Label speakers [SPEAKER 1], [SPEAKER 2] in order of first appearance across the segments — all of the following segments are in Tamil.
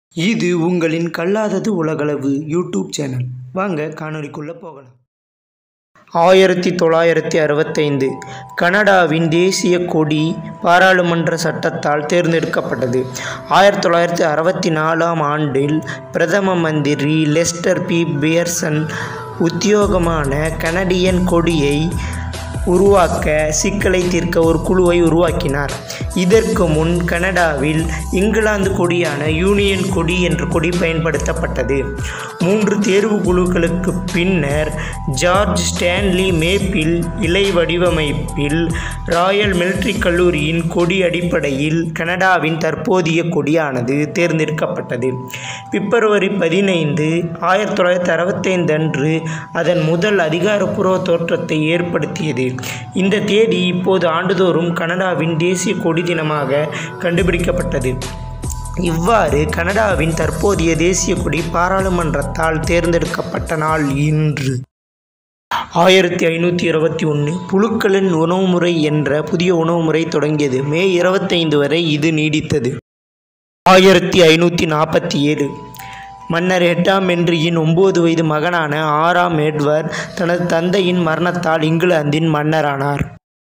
[SPEAKER 1] இது உங்களின் கல்லாதது உலகளவு யூடியூப் சேனல் வாங்க காணொளிக்குள்ளே போகலாம் ஆயிரத்தி தொள்ளாயிரத்தி அறுபத்தைந்து கனடாவின் தேசிய கொடி பாராளுமன்ற சட்டத்தால் தேர்ந்தெடுக்கப்பட்டது ஆயிரத்தி தொள்ளாயிரத்தி அறுபத்தி நாலாம் ஆண்டில் பிரதம மந்திரி லெஸ்டர் பி பியர்சன் உத்தியோகமான கனடியன் கொடியை உருவாக்க சிக்கலை தீர்க்க ஒரு குழுவை உருவாக்கினார் இதற்கு முன் கனடாவில் இங்கிலாந்து கொடியான யூனியன் கொடி என்ற கொடி பயன்படுத்தப்பட்டது மூன்று தேர்வு குழுக்களுக்கு பின்னர் ஜார்ஜ் ஸ்டான்லி மேப்பில் இலை வடிவமைப்பில் ராயல் மிலிட்ரி கல்லூரியின் கொடி அடிப்படையில் கனடாவின் தற்போதைய கொடியானது தேர்ந்தெடுக்கப்பட்டது பிப்ரவரி பதினைந்து ஆயிரத்தி தொள்ளாயிரத்தி அறுபத்தைந்து அன்று அதன் முதல் அதிகாரப்பூர்வ தோற்றத்தை ஏற்படுத்தியது இந்த தேதி இப்போது ஆண்டுதோறும் கனடாவின் தேசிய கொடி தினமாக கண்டுபிடிக்கப்பட்டது இவ்வாறு கனடாவின் தற்போதைய தேசிய கொடி பாராளுமன்றத்தால் தேர்ந்தெடுக்கப்பட்ட நாள் இன்று ஆயிரத்தி ஐநூற்றி இருபத்தி ஒன்று புழுக்களின் உணவுமுறை என்ற புதிய உணவுமுறை தொடங்கியது மே இருபத்தைந்து வரை இது நீடித்தது ஆயிரத்தி ஐநூற்றி நாற்பத்தி ஏழு மன்னர் எட்டாம் ஹென்ரியின் ஒன்பது வயது மகனான ஆறாம் எட்வர்ட் தனது தந்தையின் மரணத்தால் இங்கிலாந்தின் மன்னரானார்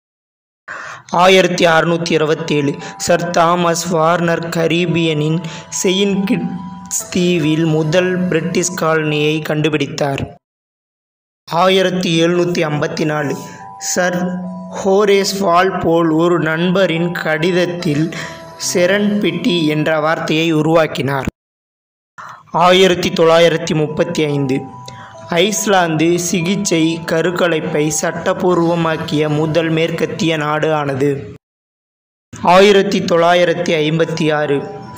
[SPEAKER 1] ஆயிரத்தி அறுநூற்றி இருபத்தேழு சர் தாமஸ் வார்னர் கரீபியனின் செயின் கிட்ஸ் தீவில் முதல் பிரிட்டிஷ் காலனியை கண்டுபிடித்தார் ஆயிரத்தி எழுநூற்றி ஐம்பத்தி நாலு சர் ஹோரேஸ் வால்போல் ஒரு நண்பரின் கடிதத்தில் செரன்பிட்டி என்ற வார்த்தையை உருவாக்கினார் ஆயிரத்தி தொள்ளாயிரத்தி முப்பத்தி ஐந்து ஐஸ்லாந்து சிகிச்சை கருக்கலைப்பை சட்டபூர்வமாக்கிய முதல் மேற்கத்திய நாடு ஆனது ஆயிரத்தி தொள்ளாயிரத்தி ஐம்பத்தி ஆறு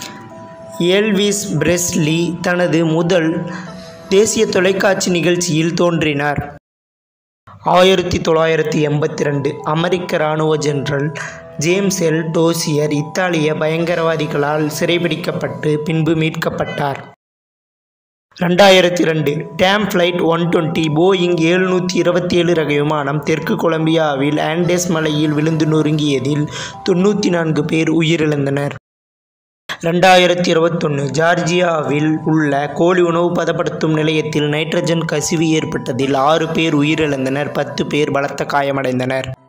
[SPEAKER 1] எல்விஸ் பிரெஸ்லி தனது முதல் தேசிய தொலைக்காட்சி நிகழ்ச்சியில் தோன்றினார் ஆயிரத்தி தொள்ளாயிரத்தி எண்பத்தி ரெண்டு அமெரிக்க இராணுவ ஜெனரல் ஜேம்ஸ் எல் டோசியர் இத்தாலிய பயங்கரவாதிகளால் சிறைபிடிக்கப்பட்டு பின்பு மீட்கப்பட்டார் ரெண்டாயிரத்தி ரெண்டு டேம் ஃப்ளைட் ஒன் டுவெண்ட்டி போயிங் எழுநூற்றி இருபத்தி ஏழு ரக விமானம் தெற்கு கொலம்பியாவில் ஆண்டேஸ் மலையில் விழுந்து நொறுங்கியதில் தொண்ணூற்றி நான்கு பேர் உயிரிழந்தனர் ரெண்டாயிரத்தி இருபத்தொன்று ஜார்ஜியாவில் உள்ள கோழி உணவு பதப்படுத்தும் நிலையத்தில் நைட்ரஜன் கசிவு ஏற்பட்டதில் ஆறு பேர் உயிரிழந்தனர் பத்து பேர் பலத்த காயமடைந்தனர்